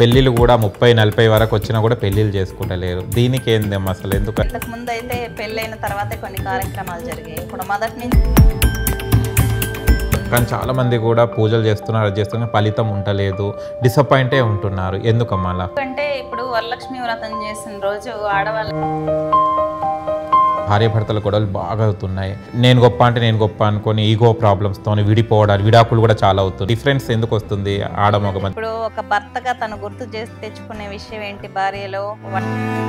పెళ్ళిళ్ళు కూడా ముప్పై నలభై వరకు వచ్చినా కూడా పెళ్ళిళ్ళు చేసుకుంటలేరు దీనికి ఏందేమో అసలు ఎందుకు ఇంతకు ముందు అయితే పెళ్ళైన తర్వాతే కొన్ని కార్యక్రమాలు జరిగాయి ఇప్పుడు మొదటి నుంచి కానీ చాలా మంది కూడా పూజలు చేస్తున్నారు అది చేస్తున్నారు ఫలితం ఉండలేదు డిసప్పాయింటే ఉంటున్నారు ఎందుకమ్మా అలా ఎందుకంటే ఇప్పుడు వరలక్ష్మి వ్రతం చేసిన రోజు ఆడవాళ్ళు భార్య భర్తల గొడవలు బాగా అవుతున్నాయి నేను గొప్ప అంటే నేను గొప్ప అనుకొని ఈగో ప్రాబ్లమ్స్తో విడిపోవడాలు విడాకులు కూడా చాలా అవుతుంది డిఫరెన్స్ ఎందుకు వస్తుంది ఆడ మగ మధ్య ఇప్పుడు ఒక భర్తగా తను గుర్తు చేసి తెచ్చుకునే విషయం ఏంటి భార్యలో వ-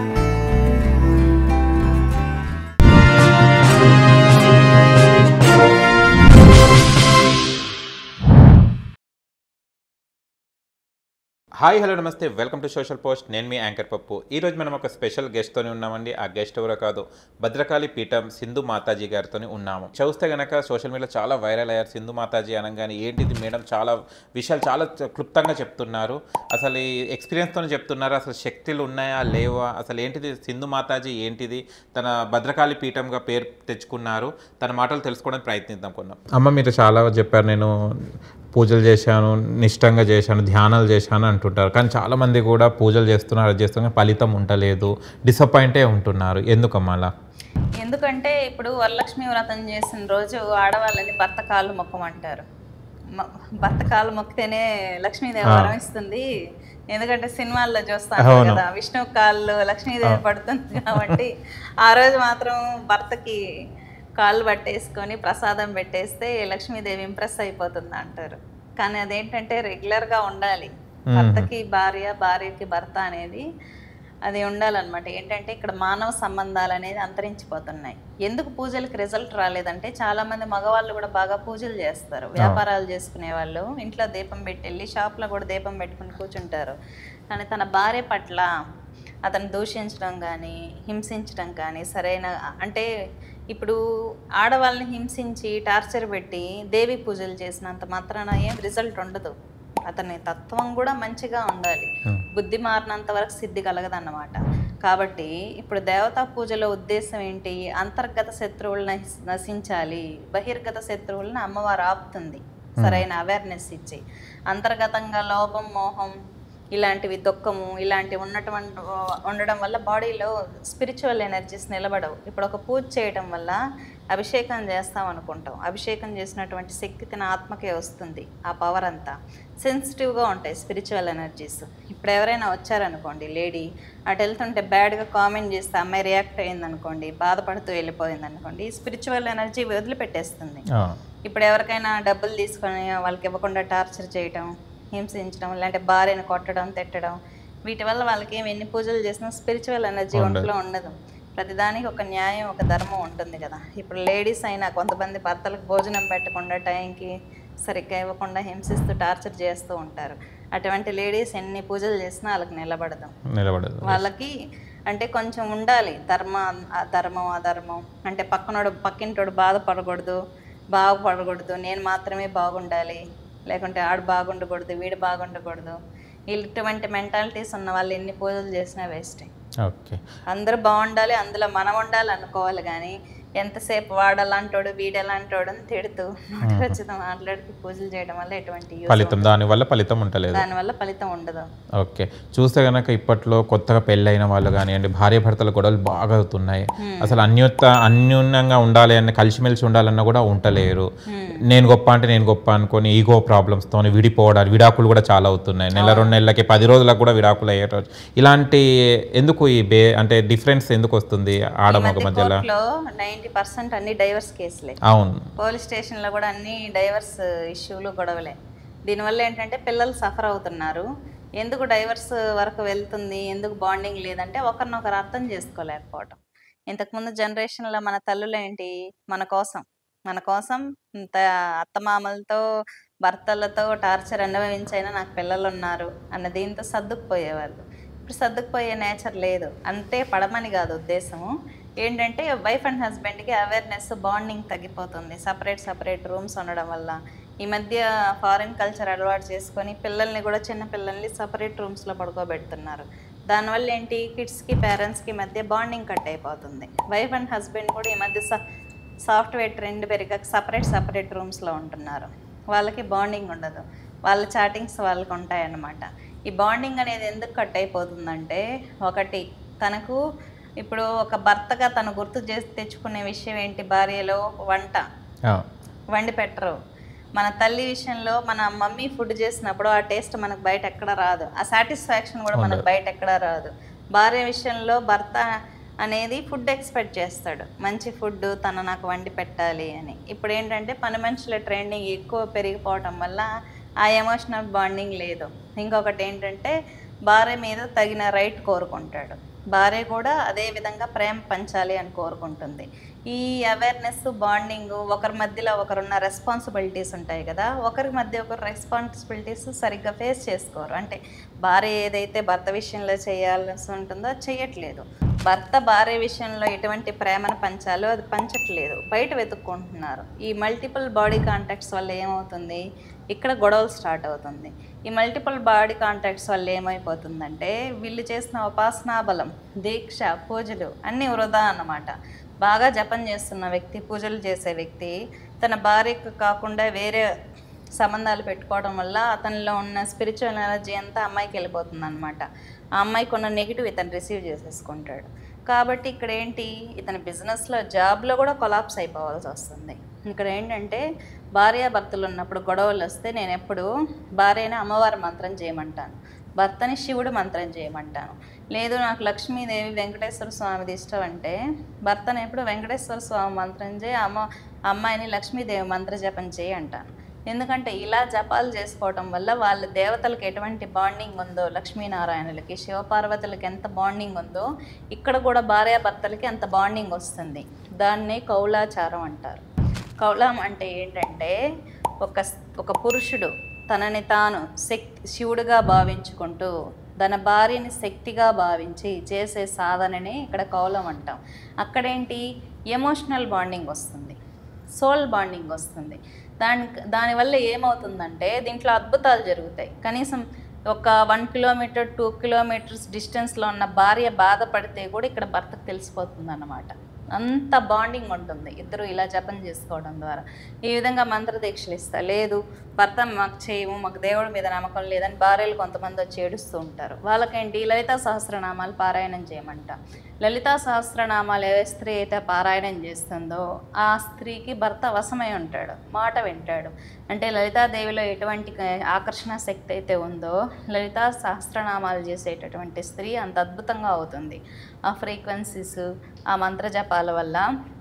హాయ్ హలో నమస్తే వెల్కమ్ టు సోషల్ పోస్ట్ నేను మీ యాంకర్ పప్పు ఈ రోజు మనం ఒక స్పెషల్ గెస్ట్తోని ఉన్నామండి ఆ గెస్ట్ ఎవరో కాదు భద్రకాళి పీఠం సింధు మాతాజీ గారితోని ఉన్నాము చూస్తే గనక సోషల్ మీడియాలో చాలా వైరల్ అయ్యారు సింధు మాతాజీ అనగానే ఏంటిది మేడం చాలా విషయాలు చాలా క్లుప్తంగా చెప్తున్నారు అసలు ఈ ఎక్స్పీరియన్స్తో చెప్తున్నారు అసలు శక్తులు ఉన్నాయా లేవా అసలు ఏంటిది సింధు మాతాజీ ఏంటిది తన భద్రకాళి పీఠంగా పేరు తెచ్చుకున్నారు తన మాటలు తెలుసుకోవడానికి ప్రయత్నిద్దాం కొన్నాం అమ్మ మీరు చాలా చెప్పారు నేను పూజలు చేశాను నిష్టంగా చేశాను ధ్యానాలు చేశాను అంటుంటారు కానీ చాలామంది కూడా పూజలు చేస్తున్నారు అది చేస్తున్నారు ఫలితం ఉండలేదు డిసప్పాయింటే ఉంటున్నారు ఎందుకమ్మా అలా ఎందుకంటే ఇప్పుడు వరలక్ష్మి వ్రతం చేసిన రోజు ఆడవాళ్ళని భర్త కాళ్ళు మొక్కమంటారు మ- భర్త కాళ్ళు మొక్కితేనే లక్ష్మీదేవి వరం ఇస్తుంది ఎందుకంటే సినిమాల్లో చూస్తాను అవును. కదా విష్ణు కాళ్ళు లక్ష్మీదేవి పడుతుంది కాబట్టి ఆ రోజు మాత్రం భర్తకి కాళ్ళు పట్టేసుకొని ప్రసాదం పెట్టేస్తే లక్ష్మీదేవి ఇంప్రెస్ అయిపోతుంది అంటారు కానీ అదేంటంటే రెగ్యులర్గా ఉండాలి భర్తకి భార్య భార్యకి భర్త అనేది అది ఉండాలన్నమాట ఏంటంటే ఇక్కడ మానవ సంబంధాలు అనేది అంతరించిపోతున్నాయి ఎందుకు పూజలకు రిజల్ట్ రాలేదంటే చాలా మంది మగవాళ్ళు కూడా బాగా పూజలు చేస్తారు వ్యాపారాలు చేసుకునే వాళ్ళు ఇంట్లో దీపం పెట్టి వెళ్ళి షాప్లో కూడా దీపం పెట్టుకుని కూర్చుంటారు కానీ తన భార్య పట్ల అతను దూషించడం కానీ హింసించడం కానీ సరైన అంటే ఇప్పుడు ఆడవాళ్ళని హింసించి టార్చర్ పెట్టి దేవి పూజలు చేసినంత మాత్రాన ఏం రిజల్ట్ ఉండదు అతని తత్వం కూడా మంచిగా ఉండాలి బుద్ధి మారినంత వరకు సిద్ధి కలగదన్నమాట కాబట్టి ఇప్పుడు దేవతా పూజలో ఉద్దేశం ఏంటి అంతర్గత శత్రువులను నశి- నశించాలి బహిర్గత శత్రువులను అమ్మవారు ఆపుతుంది సరైన అవేర్నెస్ ఇచ్చి అంతర్గతంగా లోభం మోహం ఇలాంటివి దుఃఖము ఇలాంటివి ఉన్నటువంటి ఉండడం వల్ల బాడీలో స్పిరిచువల్ ఎనర్జీస్ నిలబడవు ఇప్పుడు ఒక పూజ చేయడం వల్ల అభిషేకం చేస్తాం అనుకుంటాం అభిషేకం చేసినటువంటి శక్తి తన ఆత్మకే వస్తుంది ఆ పవర్ అంతా సెన్సిటివ్గా ఉంటాయి స్పిరిచువల్ ఎనర్జీస్ ఇప్పుడు ఎవరైనా వచ్చారనుకోండి లేడీ అటు వెళ్తుంటే బ్యాడ్గా కామెంట్ చేస్తే అమ్మాయి రియాక్ట్ అయింది అనుకోండి బాధపడుతూ వెళ్ళిపోయింది అనుకోండి స్పిరిచువల్ ఎనర్జీ వదిలిపెట్టేస్తుంది ఆ, ఇప్పుడు ఎవరికైనా డబ్బులు తీసుకొని వాళ్ళకి ఇవ్వకుండా టార్చర్ చేయటం హింసించడం లేదంటే భార్యను కొట్టడం తిట్టడం వీటి వల్ల వాళ్ళకి ఏమి ఎన్ని పూజలు చేసినా స్పిరిచువల్ ఎనర్జీ ఒంట్లో ఉండదు ప్రతిదానికి ఒక న్యాయం ఒక ధర్మం ఉంటుంది కదా ఇప్పుడు లేడీస్ అయినా కొంతమంది భర్తలకు భోజనం పెట్టకుండా టైంకి సరిగ్గా ఇవ్వకుండా హింసిస్తూ టార్చర్ చేస్తూ ఉంటారు అటువంటి లేడీస్ ఎన్ని పూజలు చేసినా వాళ్ళకి నిలబడదు నిలబడదు వాళ్ళకి అంటే కొంచెం ఉండాలి ధర్మ అధర్మం అధర్మం అంటే పక్కనోడు పక్కింటోడు బాధపడకూడదు బాగుపడకూడదు నేను మాత్రమే బాగుండాలి లేకుంటే ఆడు బాగుండకూడదు వీడు బాగుండకూడదు ఇటువంటి మెంటాలిటీస్ ఉన్న వాళ్ళు ఎన్ని పూజలు చేసినా వేస్టే ఓకే అందరూ బాగుండాలి అందులో మనం ఉండాలి అనుకోవాలి కానీ ఎంతసేపు వాడలాంటోడు వీడలాంటోడు అని తిడుతూ నోటికొచ్చిత మాట్లాడుతూ పూజలు చేయడం వల్ల ఎటువంటి యూస్ ఫలితం దానివల్ల ఫలితం ఉండలేదు దానివల్ల ఫలితం ఉండదు ఓకే చూస్తే కనుక ఇప్పట్లో కొత్తగా పెళ్ళైన వాళ్ళు కానివ్వండి భార్య భర్తల గొడవలు బాగా అవుతున్నాయి అసలు అన్యోత అన్యోన్యంగా ఉండాలి అని కలిసిమెలిసి ఉండాలన్నా కూడా ఉండలేరు నేను గొప్ప అంటే నేను గొప్ప అనుకొని ఈగో ప్రాబ్లమ్స్తో విడిపోవడాలు విడాకులు కూడా చాలా అవుతున్నాయి నెల రెండు నెలలకి పది రోజులకు కూడా విడాకులు అయ్యే రోజు ఇలాంటి ఎందుకు ఈ బే అంటే డిఫరెన్స్ ఎందుకు వస్తుంది ఆడ మగ మధ్యలో కోర్టులో నైంటీ పర్సెంట్ అన్ని డైవర్స్ కేసులే అవును పోలీస్ స్టేషన్లో కూడా అన్ని డైవర్స్ ఇష్యూలు గొడవలే దీనివల్ల ఏంటంటే పిల్లలు సఫర్ అవుతున్నారు ఎందుకు డైవర్స్ వరకు వెళ్తుంది ఎందుకు బాండింగ్ లేదంటే ఒకరినొకరు అర్థం చేసుకోలేకపోవటం ఇంతకుముందు జనరేషన్లో మన తల్లులు ఏంటి మన కోసం మన కోసం ఇంత అత్తమామలతో భర్తలతో టార్చర్ అనుభవించైనా నాకు పిల్లలు ఉన్నారు అన్న దీంతో సర్దుకుపోయేవాళ్ళు ఇప్పుడు సర్దుకుపోయే నేచర్ లేదు అంతే పడమని కాదు ఉద్దేశము ఏంటంటే వైఫ్ అండ్ హస్బెండ్కి అవేర్నెస్ బాండింగ్ తగ్గిపోతుంది సపరేట్ సపరేట్ రూమ్స్ ఉండడం వల్ల ఈ మధ్య ఫారిన్ కల్చర్ అలవాటు చేసుకొని పిల్లల్ని కూడా చిన్న పిల్లల్ని సపరేట్ రూమ్స్లో పడుకోబెడుతున్నారు దానివల్ల ఏంటి కిడ్స్కి పేరెంట్స్కి మధ్య బాండింగ్ కట్ అయిపోతుంది వైఫ్ అండ్ హస్బెండ్ కూడా ఈ మధ్య స సాఫ్ట్వేర్ ట్రెండ్ పెరిగాక సపరేట్ సపరేట్ రూమ్స్లో ఉంటున్నారు వాళ్ళకి బాండింగ్ ఉండదు వాళ్ళ చాటింగ్స్ వాళ్ళకి ఉంటాయన్నమాట ఈ బాండింగ్ అనేది ఎందుకు కట్ అయిపోతుందంటే ఒకటి తనకు ఇప్పుడు ఒక భర్తగా తను గుర్తు చేసి తెచ్చుకునే విషయం ఏంటి భార్యలో వంట ఆ, వండి పెట్టరు మన తల్లి విషయంలో మన మమ్మీ ఫుడ్ చేసినప్పుడు ఆ టేస్ట్ మనకు బయట ఎక్కడ రాదు ఆ సాటిస్ఫాక్షన్ కూడా మనకు బయట ఎక్కడ రాదు భార్య విషయంలో భర్త అనేది ఫుడ్ ఎక్స్పెక్ట్ చేస్తాడు మంచి ఫుడ్ తను నాకు వండి పెట్టాలి అని ఇప్పుడు ఏంటంటే పని మనుషుల ట్రైనింగ్ ఎక్కువ పెరిగిపోవటం వల్ల ఆ ఎమోషనల్ బాండింగ్ లేదు ఇంకొకటి ఏంటంటే భార్య మీద తగిన రైట్ కోరుకుంటాడు భార్య కూడా అదే విధంగా ప్రేమ పంచాలి అని కోరుకుంటుంది ఈ అవేర్నెస్ బాండింగ్ ఒకరి మధ్యలో ఒకరున్న రెస్పాన్సిబిలిటీస్ ఉంటాయి కదా ఒకరి మధ్య ఒకరు రెస్పాన్సిబిలిటీస్ సరిగ్గా ఫేస్ చేసుకోరు అంటే భార్య ఏదైతే భర్త విషయంలో చేయాల్సి ఉంటుందో అది చేయట్లేదు భర్త భార్య విషయంలో ఎటువంటి ప్రేమను పంచాలో అది పంచట్లేదు బయట వెతుక్కుంటున్నారు ఈ మల్టిపుల్ బాడీ కాంటాక్ట్స్ వల్ల ఏమవుతుంది ఇక్కడ గొడవలు స్టార్ట్ అవుతుంది ఈ మల్టిపుల్ బాడీ కాంటాక్ట్స్ వల్ల ఏమైపోతుందంటే వీళ్ళు చేసిన ఉపాసనా బలం దీక్ష పూజలు అన్నీ వృధా అన్నమాట బాగా జపం చేస్తున్న వ్యక్తి పూజలు చేసే వ్యక్తి తన భార్యకు కాకుండా వేరే సంబంధాలు పెట్టుకోవడం వల్ల అతనిలో ఉన్న స్పిరిచువల్ ఎనర్జీ అంతా అమ్మాయికి వెళ్ళిపోతుంది అనమాట ఆ అమ్మాయికి ఉన్న నెగిటివ్ ఇతను రిసీవ్ చేసేసుకుంటాడు కాబట్టి ఇక్కడ ఏంటి ఇతని బిజినెస్లో జాబ్లో కూడా కొలాప్స్ అయిపోవాల్సి వస్తుంది ఇక్కడ ఏంటంటే భార్యాభర్తలు ఉన్నప్పుడు గొడవలు వస్తే నేను ఎప్పుడు భార్యని అమ్మవారి మంత్రం చేయమంటాను భర్తని శివుడు మంత్రం చేయమంటాను లేదు నాకు లక్ష్మీదేవి వెంకటేశ్వర స్వామిది ఇష్టం అంటే భర్తను ఎప్పుడు వెంకటేశ్వర స్వామి మంత్రం చేయి అమ్మ అమ్మాయిని లక్ష్మీదేవి మంత్ర జపం చేయి అంటాను ఎందుకంటే ఇలా జపాలు చేసుకోవటం వల్ల వాళ్ళ దేవతలకు ఎటువంటి బాండింగ్ ఉందో లక్ష్మీనారాయణులకి శివపార్వతులకి ఎంత బాండింగ్ ఉందో ఇక్కడ కూడా భార్యాభర్తలకి అంత బాండింగ్ వస్తుంది దాన్నే కౌలాచారం అంటారు కౌలం అంటే ఏంటంటే ఒక ఒక పురుషుడు తనని తాను శక్తి శివుడుగా భావించుకుంటూ తన భార్యని శక్తిగా భావించి చేసే సాధననే ఇక్కడ కౌలం అంటాం అక్కడేంటి ఎమోషనల్ బాండింగ్ వస్తుంది సోల్ బాండింగ్ వస్తుంది దాని దానివల్ల ఏమవుతుందంటే దీంట్లో అద్భుతాలు జరుగుతాయి కనీసం ఒక వన్ కిలోమీటర్ టూ కిలోమీటర్స్ డిస్టెన్స్లో ఉన్న భార్య బాధపడితే కూడా ఇక్కడ భర్తకు తెలిసిపోతుంది అన్నమాట అంత బాండింగ్ ఉంటుంది ఇద్దరు ఇలా జపం చేసుకోవడం ద్వారా ఈ విధంగా మంత్రదీక్షలు ఇస్తా లేదు భర్త మాకు చేయము మాకు దేవుడి మీద నమ్మకం లేదని భార్యలు కొంతమంది వచ్చి ఏడుస్తూ ఉంటారు వాళ్ళకేంటి లలితా సహస్రనామాలు పారాయణం చేయమంట లలితా సహస్రనామాలు ఏ స్త్రీ అయితే పారాయణం చేస్తుందో ఆ స్త్రీకి భర్త వశమై ఉంటాడు మాట వింటాడు అంటే లలితాదేవిలో ఎటువంటి క- ఆకర్షణ శక్తి అయితే ఉందో లలితా సహస్రనామాలు చేసేటటువంటి స్త్రీ అంత అద్భుతంగా అవుతుంది ఆ ఫ్రీక్వెన్సీస్ ఆ మంత్ర జపాల వల్ల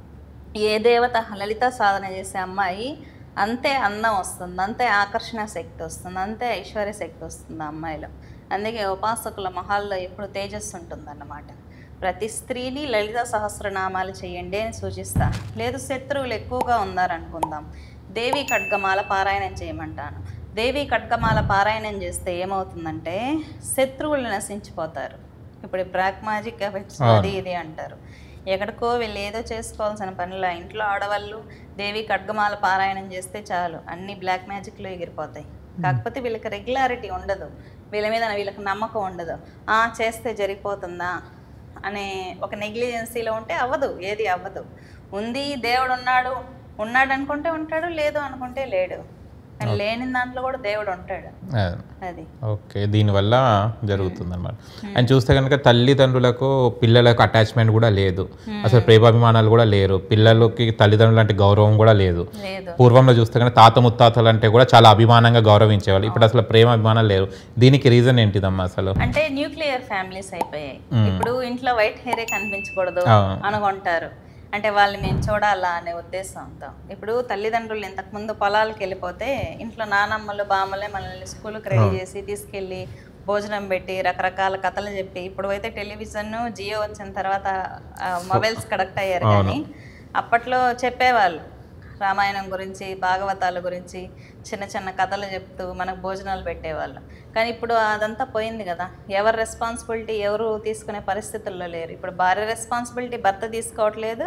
ఏ దేవత లలిత సాధన చేసే అమ్మాయి అంతే అందం వస్తుంది అంతే ఆకర్షణ శక్తి వస్తుంది అంతే ఐశ్వర్య శక్తి వస్తుంది ఆ అమ్మాయిలో అందుకే ఉపాసకుల మహాల్లో ఎప్పుడు తేజస్సు ఉంటుందన్నమాట ప్రతి స్త్రీని లలిత సహస్రనామాలు చేయండి అని సూచిస్తా లేదు శత్రువులు ఎక్కువగా ఉన్నారనుకుందాం దేవి ఖడ్గమాల పారాయణం చేయమంటాను దేవి ఖడ్గమాల పారాయణం చేస్తే ఏమవుతుందంటే శత్రువులు నశించిపోతారు ఇప్పుడు బ్లాక్ మ్యాజిక్ ఎఫెక్ట్స్ అది ఇది అంటారు ఎక్కడికో వీళ్ళు ఏదో చేసుకోవాల్సిన పనుల ఇంట్లో ఆడవాళ్ళు దేవి ఖడ్గమాల పారాయణం చేస్తే చాలు అన్ని బ్లాక్ మ్యాజిక్లు ఎగిరిపోతాయి కాకపోతే వీళ్ళకి రెగ్యులారిటీ ఉండదు వీళ్ళ మీద వీళ్ళకి నమ్మకం ఉండదు ఆ చేస్తే జరిగిపోతుందా అనే ఒక నెగ్లిజెన్సీలో ఉంటే అవ్వదు ఏది అవ్వదు ఉంది దేవుడు ఉన్నాడు ఉన్నాడు అనుకుంటే ఉంటాడు లేదు అనుకుంటే లేడు కానీ లేని దాంట్లో కూడా దేవుడు ఉంటాడు అదే. అది ఓకే దీనివల్ల జరుగుతుంది అనమాట అండ్ చూస్తే కనుక తల్లిదండ్రులకు పిల్లలకు అటాచ్మెంట్ కూడా లేదు అసలు ప్రేమాభిమానాలు కూడా లేరు పిల్లలకి తల్లిదండ్రులు అంటే గౌరవం కూడా లేదు లేదు పూర్వంలో చూస్తే కనుక తాత ముత్తాతలు అంటే కూడా చాలా అభిమానంగా గౌరవించేవాళ్ళు ఇప్పుడు అసలు ప్రేమ అభిమానాలు లేరు దీనికి రీజన్ ఏంటిదమ్మా అసలు అంటే న్యూక్లియర్ ఫ్యామిలీస్ అయిపోయాయి ఇప్పుడు ఇంట్లో వైట్ హెయిరే కనిపించకూడదు అవును. అనుకుంటారు అంటే వాళ్ళు మేము చూడాలా అనే ఉద్దేశంతో ఇప్పుడు తల్లిదండ్రులు ఇంతకుముందు పొలాలకు వెళ్ళిపోతే ఇంట్లో నానమ్మలు బామ్మలే మనల్ని స్కూల్కి రెడీ చేసి తీసుకెళ్ళి భోజనం పెట్టి రకరకాల కథలు చెప్పి ఇప్పుడు అయితే టెలివిజన్ జియో వచ్చిన తర్వాత మొబైల్స్ కనెక్ట్ అయ్యారు కానీ అప్పట్లో చెప్పేవాళ్ళు రామాయణం గురించి భాగవతాల గురించి చిన్న చిన్న కథలు చెప్తూ మనకు భోజనాలు పెట్టేవాళ్ళు కానీ ఇప్పుడు అదంతా పోయింది కదా ఎవరి రెస్పాన్సిబిలిటీ ఎవరు తీసుకునే పరిస్థితుల్లో లేరు ఇప్పుడు భార్య రెస్పాన్సిబిలిటీ భర్త తీసుకోవట్లేదు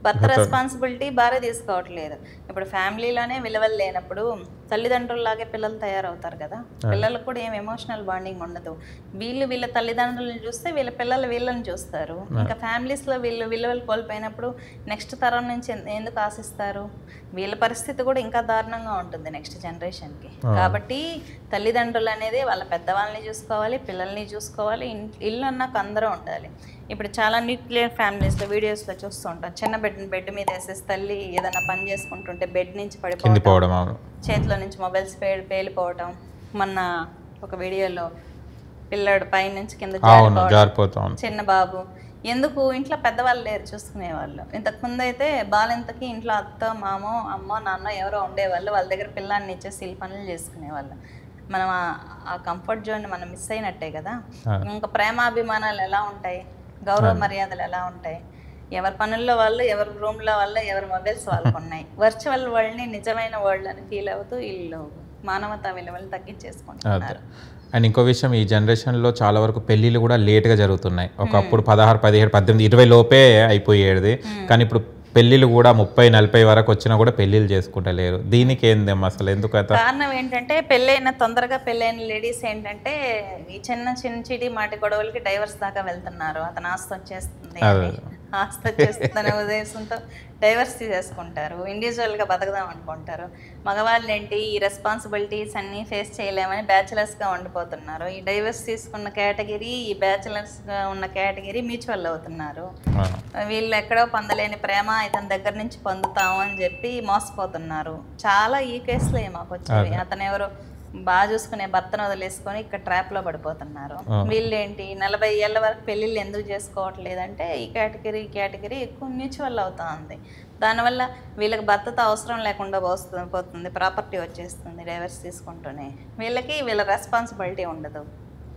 భర్త రెస్పాన్సిబిలిటీ భార్య తీసుకోవట్లేదు ఇప్పుడు ఫ్యామిలీలోనే విలువలు లేనప్పుడు తల్లిదండ్రుల్లాగే పిల్లలు తయారవుతారు కదా పిల్లలకు కూడా ఏం ఎమోషనల్ బాండింగ్ ఉండదు వీళ్ళు వీళ్ళ తల్లిదండ్రులను చూస్తే వీళ్ళ పిల్లలు వీళ్ళని చూస్తారు ఇంకా families లో వీళ్ళు విలువలు కోల్పోయినప్పుడు నెక్స్ట్ తరం నుంచి ఎన్- ఎందుకు ఆశిస్తారు వీళ్ళ పరిస్థితి కూడా ఇంకా దారుణంగా ఉంటుంది నెక్స్ట్ జనరేషన్కి కాబట్టి తల్లిదండ్రులు అనేది వాళ్ళ పెద్దవాళ్ళని చూసుకోవాలి పిల్లల్ని చూసుకోవాలి ఇన్- ఇల్లు అన్నాక అందరూ ఉండాలి ఇప్పుడు చాలా న్యూక్లియర్ ఫ్యామిలీస్లో వీడియోస్లో చూస్తూ ఉంటాం చిన్న బెడ్ బెడ్ మీద వేసేసి తల్లి ఏదైనా పని చేసుకుంటుంటే బెడ్ నుంచి పడిపోవడం కిందిపోవడం అవును చేతిలో నుంచి మొబైల్స్ పే పేలిపోవటం మొన్న ఒక వీడియోలో పిల్లాడు పై నుంచి కింద అవును జారిపోవడం జారిపోతాం చిన్న బాబు ఎందుకు ఇంట్లో పెద్దవాళ్ళు లేరు చూసుకునేవాళ్ళు ఇంతకు ముందు అయితే బాలింతకి ఇంట్లో అత్త మామ అమ్మ నాన్న ఎవరో ఉండేవాళ్ళు వాళ్ళ దగ్గర పిల్లాన్ని ఇచ్చేసి వీళ్ళు పనులు చేసుకునేవాళ్ళు మనం ఆ- ఆ కంఫర్ట్ జోన్ మనం మిస్ అయినట్టే కదా ఇంకా ప్రేమాభిమానాలు ఎలా ఉంటాయి గౌరవ మర్యాదలు ఎలా ఉంటాయి ఎవరి పనుల్లో వాళ్ళు ఎవరి రూమ్లో వాళ్ళు ఎవరి మొబైల్స్ వాళ్ళకు ఉన్నాయి వర్చువల్ వరల్డ్ని నిజమైన వరల్డ్ అని ఫీల్ అవుతూ వీళ్ళు మానవతా విలువలు తగ్గించేసుకుంటున్నారు అండ్ ఇంకో విషయం ఈ జనరేషన్లో చాలా వరకు పెళ్ళిళ్ళు కూడా లేట్గా జరుగుతున్నాయి ఒకప్పుడు పదహారు పదిహేడు పద్దెనిమిది ఇరవై లోపే అయిపోయేది కానీ ఇప్పుడు పెళ్ళిళ్ళు కూడా ముప్పై నలభై వరకు వచ్చినా కూడా పెళ్ళిళ్ళు చేసుకుంటలేరు దీనికి ఏందమ్మా అసలు ఎందుకత కారణం ఏంటంటే పెళ్ళైన తొందరగా పెళ్ళైన లేడీస్ ఏంటంటే ఈ చిన్న చిన్న చిటి మాటి గొడవలకి డైవర్స్ దాకా వెళ్తున్నారు అతను ఆస్తి వచ్చేస్తుంది అని. ఆస్తి వచ్చేస్తుందనే ఉద్దేశంతో డైవర్స్ తీసేసుకుంటారు ఇండివిజువల్గా బతకదాం అనుకుంటారు మగవాళ్ళు ఏంటి ఈ రెస్పాన్సిబిలిటీస్ అన్నీ ఫేస్ చేయలేమని బ్యాచిలర్స్గా ఉండిపోతున్నారు ఈ డైవర్స్ తీసుకున్న కేటగిరీ ఈ బ్యాచిలర్స్గా ఉన్న కేటగిరీ మ్యూచువల్ అవుతున్నారు వీళ్ళు ఎక్కడో పొందలేని ప్రేమ ఇతని దగ్గర నుంచి పొందుతాము అని చెప్పి మోసపోతున్నారు చాలా ఈ కేసులే మాకు వచ్చేవి అతను ఎవరో బాగా చూసుకునే భర్తను వదిలేసుకొని ఇక్కడ ట్రాప్ లో పడిపోతున్నారు వీళ్ళు ఏంటి నలభై ఏళ్ళ వరకు పెళ్ళిళ్ళు ఎందుకు చేసుకోవట్లేదంటే ఈ కేటగిరీ ఈ కేటగిరీ ఎక్కువ మ్యూచువల్ అవుతా ఉంది దానివల్ల వీళ్ళకి భర్తతో అవసరం లేకుండా పోస్తుంది పోతుంది ప్రాపర్టీ వచ్చేస్తుంది డైవర్స్ తీసుకుంటూనే వీళ్ళకి వీళ్ళ రెస్పాన్సిబిలిటీ ఉండదు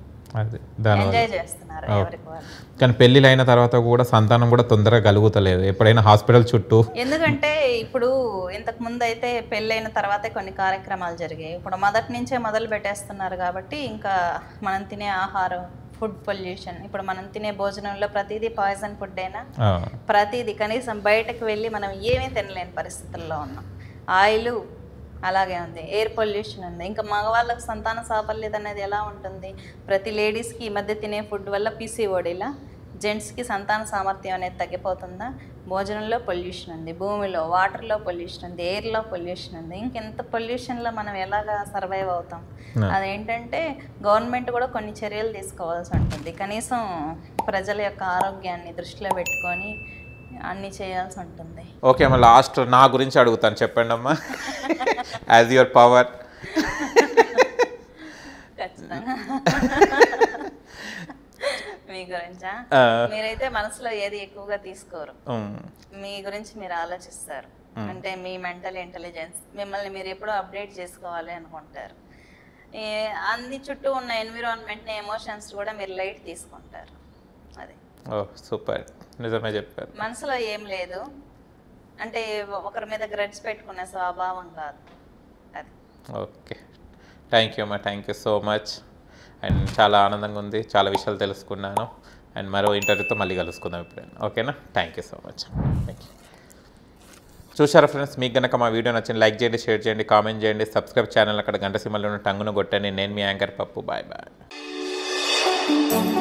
అది దాని ఎంజాయ్ చేస్తున్నారు ఎవరికి వాళ్ళు కానీ పెళ్ళిళ్ళు అయిన తర్వాత కూడా సంతానం కూడా తొందరగా కలుగుతలేదు ఎప్పుడైనా హాస్పిటల్ చుట్టూ ఎందుకంటే ఇప్పుడు ఇంతకు ముందు అయితే పెళ్ళైన తర్వాతే కొన్ని కార్యక్రమాలు జరిగాయి ఇప్పుడు మొదటి నుంచే మొదలు పెట్టేస్తున్నారు కాబట్టి ఇంకా మనం తినే ఆహారం ఫుడ్ పొల్యూషన్ ఇప్పుడు మనం తినే భోజనంలో ప్రతిదీ పాయిజన్ ఫుడ్ అయినా ఆ, ప్రతిదీ కనీసం బయటకు వెళ్ళి మనం ఏమీ తినలేని పరిస్థితుల్లో ఉన్నాం ఆయిల్ అలాగే ఉంది ఎయిర్ పొల్యూషన్ ఉంది ఇంకా మగవాళ్ళకి సంతాన సాఫల్యత అనేది ఎలా ఉంటుంది ప్రతి లేడీస్కి ఈ మధ్య తినే ఫుడ్ వల్ల పీసీఓడిలా జెంట్స్కి సంతాన సామర్థ్యం అనేది తగ్గిపోతుందా భోజనంలో పొల్యూషన్ ఉంది భూమిలో వాటర్లో పొల్యూషన్ ఉంది ఎయిర్లో పొల్యూషన్ ఉంది ఇంకెంత పొల్యూషన్లో మనం ఎలాగా సర్వైవ్ అవుతాం అదేంటంటే గవర్నమెంట్ కూడా కొన్ని చర్యలు తీసుకోవాల్సి ఉంటుంది కనీసం ప్రజల యొక్క ఆరోగ్యాన్ని దృష్టిలో పెట్టుకొని అన్నీ చేయాల్సి ఉంటుంది ఓకే అమ్మా లాస్ట్ నా గురించి అడుగుతాను చెప్పండి అమ్మా యాజ్ యువర్ పవర్ ఖచ్చితంగా మీ గురించా మీరైతే మనసులో ఏది ఎక్కువగా తీసుకోరు మీ గురించి మీరు ఆలోచిస్తారు అంటే మీ మెంటల్ ఇంటెలిజెన్స్ మిమ్మల్ని మీరు ఎప్పుడూ అప్డేట్ చేసుకోవాలి అనుకుంటారు ఈ అన్ని చుట్టూ ఉన్న ఎన్విరాన్మెంట్ని ఎమోషన్స్ కూడా మీరు లైట్ తీసుకుంటారు అది ఓ సూపర్ నిజమే చెప్పారు మనసులో ఏం లేదు అంటే ఒకరి మీద గ్రెడ్స్ పెట్టుకునే స్వభావం కాదు అది ఓకే థ్యాంక్ యూ అమ్మా thank you so much and చాలా ఆనందంగా ఉంది చాలా విషయాలు తెలుసుకున్నాను అండ్ మరో ఇంటర్వ్యూతో మళ్ళీ కలుసుకుందాం ఎప్పుడైనా ఓకేనా thank you so much thank you చూసారా ఫ్రెండ్స్ మీకు కనుక మా వీడియో నచ్చింది లైక్ చేయండి షేర్ చేయండి కామెంట్ చేయండి సబ్స్క్రైబ్ ఛానల్ అక్కడ గంట సింబల్ ఉన్న టంగును కొట్టండి నేను మీ యాంకర్ పప్పు బాయ్ బాయ్